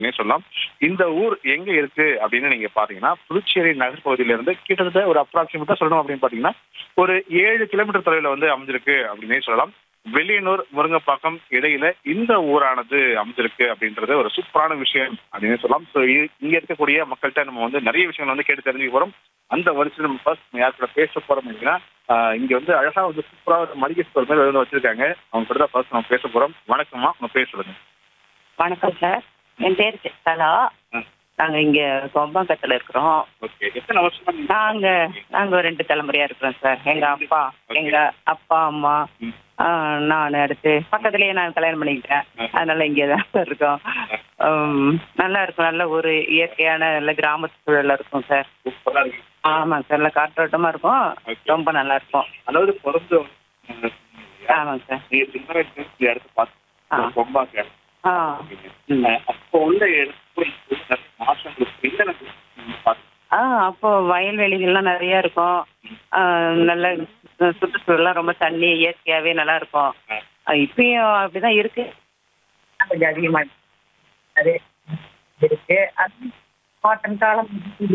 அப்படின்னே சொல்லலாம் இந்த ஊர் எங்க இருக்கு அப்படின்னு நீங்க பாத்தீங்கன்னா புதுச்சேரி நகர்பகுதியில இருந்து கிட்டத்தட்ட ஒரு அப்ராக்சிமேட்டா சொல்லணும் அப்படின்னு பாத்தீங்கன்னா ஒரு ஏழு கிலோமீட்டர் தொலைவில் வந்து அமைஞ்சிருக்கு அப்படின்னே சொல்லலாம் வெளியனூர் முருங்கப்பாக்கம் இடையில இந்த ஊரானது அமைஞ்சிருக்கு அப்படின்றது ஒரு சூப்பரான விஷயம் அப்படின்னு சொல்லலாம் ஸோ இங்க இருக்கக்கூடிய மக்கள்கிட்ட நம்ம வந்து நிறைய விஷயங்கள் வந்து கேட்டு தெரிஞ்சுக்க போறோம் அந்த வரிசையில் நம்ம ஃபர்ஸ்ட் யார் கூட பேச போறோம் அப்படின்னா ஆஹ் இங்க வந்து அழகா வந்து சூப்பரா ஒரு மளிகை ஸ்டோர் மாதிரி வந்து வச்சிருக்காங்க அவங்க கூட தான் ஃபர்ஸ்ட் நம்ம பேச போறோம் வணக்கம்மா உங்க பேர் சொல்லுங்க வணக்கம் சார் என் பேர் கலா ம். நாங்க இங்க கொம்பாக்கத்துல இருக்கிறோம் ஓகே எத்தனை வருஷமா நீங்க- நாங்க நாங்க ஒரு ரெண்டு தலைமுறையா இருக்கிறோம் சார் எங்க அப்பா எங்க அப்பா அம்மா ம். நான் அடுத்து பக்கத்துலயே நான் கல்யாணம் பண்ணிக்கிட்டேன் ம். அதனால இங்கே தான் சார் இருக்கோம் உம், நல்லா இருக்கும் நல்ல ஒரு இயற்கையான நல்ல கிராமத்து சூழல்ல இருக்கும் சார் சூப்பரா இருக்கு ஆமாங்க சார் நல்லா காற்றோட்டமா இருக்கும் Okay. ரொம்ப நல்லா இருக்கும் அதாவது பிறந்து ஆமாங்க சார் நீங்க சின்ன வயசுல இருந்து இந்த இடத்த ஆ. பார்த்து கொம்பாக்க ஆ ம். அப்போ உள்ள இடத்துல இப்போ நிறைய மாற்றங்கள் இருக்கு. என்னென்ன நீங்க பார்த்து- ஆ அப்போ வயல்வெளிகள்லாம் நிறைய இருக்கும் ஆ, நல்ல சுற்றுச்சூழல்லாம் ரொம்ப தண்ணி இயற்கையாவே நல்லா இருக்கும் ஆ. ஆ, இப்பயும் அப்படிதான் இருக்கு கொஞ்சம் அதிகமா அது இருக்கு அது காட்டன் காலம்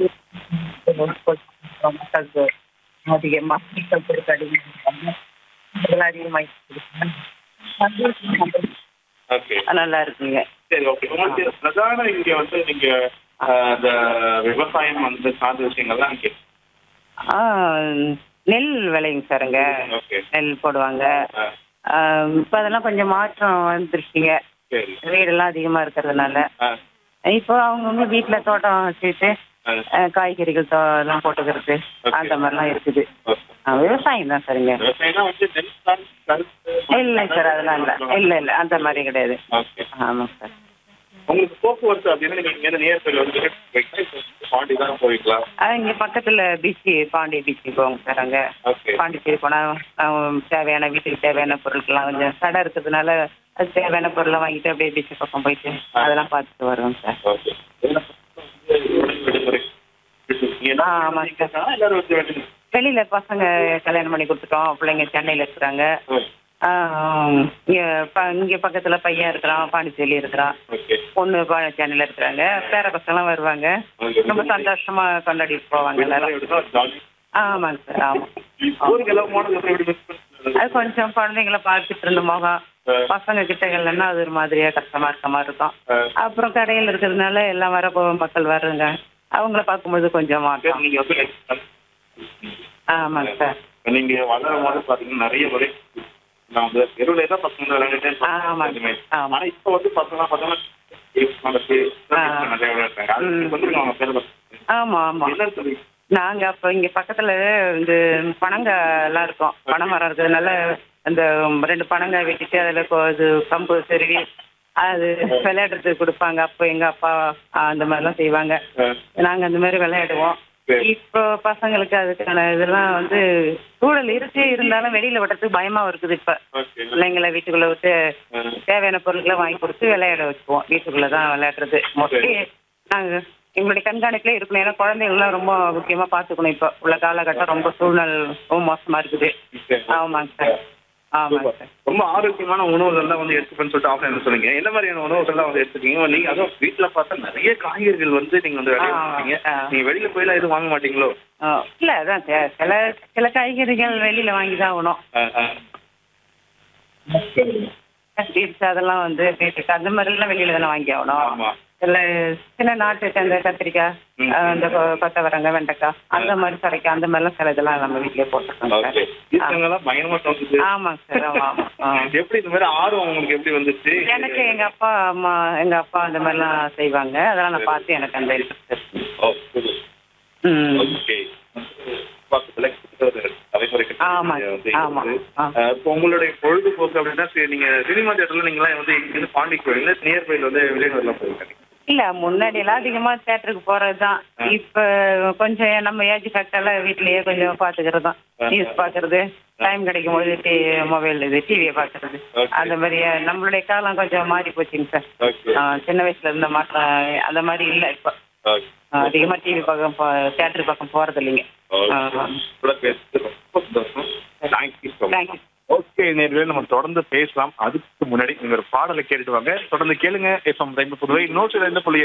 மக்களுக்கு அதிகமாக மக்கள் பொறுப்பு அதிகமாக இதெல்லாம் அதிகமாக ஓகே நல்லா இருக்குங்க சரி ஓகே உங்களுக்கு பிரதான இங்க வந்து நீங்க ஆஹ், இந்த விவசாயம் வந்து சார்ந்த விஷயங்கள்லாம் இங்க ஆ நெல் விளையுங்க சாருங்க ஓகே நெல் போடுவாங்க ஆ, ஆ, இப்போ அதெல்லாம் கொஞ்சம் மாற்றம் வந்துருச்சுங்க சரி வீடெல்லாம் அதிகமா இருக்கிறதுனால ஆ, இப்போ அவங்கவுங்க வீட்டுல தோட்டம் வச்சுட்டு ஆ, அஹ், காய்கறிகள் தோ- எல்லாம் போட்டுக்கிறது அந்த மாதிரிலாம் இருக்குது ஓகே. அஹ், விவசாயம் தான் சரிங்க விவசாயம்னா வந்து நெல் சார்ந்த கருத்து இல்லைங்க சார் அதெல்லாம் இல்லை இல்லை இல்லை அந்த மாதிரி கிடையாது ஓகே ஆமாங்க சார் உங்களுக்கு போக்குவரத்து அப்படின்னா நீங்க இங்க நியர் பைல வந்து பாண்டி தான் போய்க்கலாம் அஹ், இங்க பக்கத்துல பீச்சு பாண்டி பீச்சு போவோங்க சார் அங்க ஓகே பாண்டிச்சேரி போனா அஹ், தேவையான வீட்டுக்கு தேவையான பொருட்கள்லாம் கொஞ்சம் கடை இருக்கிறதுனால அது தேவையான பொருளை வாங்கிட்டு அப்படியே பீச்சு பக்கம் போயிட்டு அதெல்லாம் பார்த்துட்டு வருவோங்க சார் ஓகே விடுமுறை ஆ, ஆமாங்க சார். எல்லாரும் வந்து வெளியில வெளியில பசங்க கல்யாணம் பண்ணி கொடுத்துட்டோம் பிள்ளைங்க சென்னையில இருக்கிறாங்க ம், ஆஹ் இங்க ப- இங்க பக்கத்துல பையன் இருக்கிறான் பாண்டிச்சேரி இருக்கிறான் ஓகே பொண்ணு பா- சென்னையில இருக்கிறாங்க பேர பசங்களாம் வருவாங்க ரொம்ப சந்தோஷமா கொண்டாடிட்டு போவாங்க எல்லாரும் ஆமாங்க சார் ஆமா ஊருக்கு எல்லாம் போனது எப்படி எப்படி மிஸ் பண்ணுறது அது கொஞ்சம் குழந்தைங்கள பார்த்துட்டு இருந்த முகம் பசங்க கிட்ட இல்லைன்னா அது ஒரு மாதிரியா கஷ்டமா இருக்க மாதிரி இருக்கும் அப்புறம் கடையில் இருக்கிறதுனால எல்லாம் வர போ மக்கள் வர்றங்க அவங்கள பார்க்கும்போது கொஞ்சம் மாற்றம் நீங்க வந்து ஆமாங்க சார் நீங்க வளரும் போது பாத்தீங்கன்னா நிறைய முறை நான் வந்து தெருவுல தான் பசங்க விளையாண்டுட்டே ஆமாங்க. இருப்பாங்க ஆமா. ஆனா இப்ப வந்து பசங்க பார்த்தோம்னா நிறைய விளையாடுறாங்க அதுக்கு வந்துருங்க அவங்க பேர் ஆமா ஆமா என்ன சொல்லி நாங்க அப்ப இங்க பக்கத்துல இந்த பனங்க எல்லாம் இருக்கும் பனை மரம் இருக்கிறதுனால அந்த ரெண்டு பனங்காய் வெட்டிட்டு அதுல கொ- இது கம்பு செருவி அது விளையாடுறதுக்கு கொடுப்பாங்க அப்போ எங்க அப்பா ஆ, அந்த மாதிரிலாம் செய்வாங்க நாங்க அந்த மாதிரி விளையாடுவோம் சரி. இப்போ பசங்களுக்கு அதுக்கான இதெல்லாம் வந்து சூழல் இருக்கு இருந்தாலும் வெளியில விடுறதுக்கு பயமா இருக்குது இப்ப ஓகே பிள்ளைங்களை வீட்டுக்குள்ள விட்டு தேவையான பொருட்களை வாங்கி கொடுத்து விளையாட வச்சுக்குவோம் வீட்டுக்குள்ள தான் விளையாடுறது மோஸ்ட்லி நாங்க எங்களுடைய கண்காணிப்புல இருக்கணும் ஏன்னா குழந்தைங்களாம் ரொம்ப முக்கியமா பாத்துக்கணும் இப்ப உள்ள காலகட்டம் ரொம்ப சூழ்நிலை ரொம்ப மோசமா இருக்குது ஆமாங்க சார் ஆமாங்க சார் ரொம்ப ஆரோக்கியமான உணவுகள் தான் வந்து எடுத்துப்பேன்னு சொல்லிட்டு ஆஃப்லைன் சொன்னீங்க என்ன மாதிரியான உணவுகள் தான் வந்து எடுத்துக்கீங்க நீங்க அதுவும் வீட்டுல பார்த்தா நிறைய காய்கறிகள் வந்து நீங்க வந்து விளைய ஆ, வச்சிருக்கீங்க ஆ. நீங்க வெளியில போயெல்லாம் எதுவும் வாங்க மாட்டீங்களோ ஆ, இல்ல அதான் ச- சில சில காய்கறிகள் வெளியில வாங்கி தான் ஆகணும் ஆ, ஆ. பீட்ஸ் அதெல்லாம் வந்து பீட்ரூட் அந்த மாதிரி எல்லாம் வெளியில தானே வாங்கி ஆகணும் ஆமா சில சின்ன நாட்டு அந்த கத்திரிக்காய் ம். ஆ, இந்த கொ- கொத்தவரங்க வெண்டைக்காய் அந்த மாதிரி சுரைக்காய் அந்த மாதிரிலாம் சில இதெல்லாம் நம்ம வீட்லயே போட்டுருக்கோம் ஓகே சார் இருக்கவங்கலாம் பயங்கரமா தோணுது ஆமாங்க சார் ஆமா ஆமா ஆ. எப்படி இந்த மாதிரி ஆர்வம் உங்களுக்கு எப்படி வந்துச்சு எனக்கு எங்க அப்பா அம்மா எங்க அப்பா அந்த மாதிரிலாம் செய்வாங்க அதெல்லாம் நான் பார்த்து எனக்கு அந்த இன்ட்ரெஸ்ட் இருக்கு ஓ, சரி. ம் ஓகே பக்கத்துல கிட்டத்தட்ட ஒரு தலைமுறைக்கு ஆமா, வந்து ஆமா, இருக்குது. ஆ. அஹ் இப்போ உங்களுடைய பொழுதுபோக்கு அப்படின்னா சரி, நீங்க சினிமா தியேட்டர்ல நீங்களாம் வந்து இங்கிருந்து பாண்டிக்கு போவீங்க நியர்பைல வந்து விளையாடுறதுல போவீங்க இல்ல முன்னாடி எல்லாம் அதிகமா தியேட்டருக்கு போறதுதான் ஆ. இப்ப கொஞ்சம் நம்ம ஏஜ் ஃபேக்டர்லாம் வீட்லயே கொஞ்சம் பாத்துக்கிறது தான் ஆ. நியூஸ் பாக்குறது டைம் கிடைக்கும் போது டி மொபைல் இது டிவியை பாக்குறது Okay. அந்த மாதிரி நம்மளுடைய காலம் கொஞ்சம் மாறி போச்சுங்க சார் ஓகே ஆ, சின்ன வயசுல இருந்த மாற்றம் அந்த மாதிரி இல்ல இப்ப ஓகே ஆ, அதிகமா டிவி பக்கம் தியேட்டர் பக்கம் போறது இல்லைங்க ஓகே ஆ. கூட பேசுறது ரொம்ப சந்தோஷம் thank you so much thank you okay நேர்களே நம்ம தொடர்ந்து பேசலாம் அதுக்கு முன்னாடி நீங்க ஒரு பாடலை கேட்டுட்டு வாங்க தொடர்ந்து கேளுங்க எஃப்எம் புதுவை நூற்றி ரெண்டு புள்ளி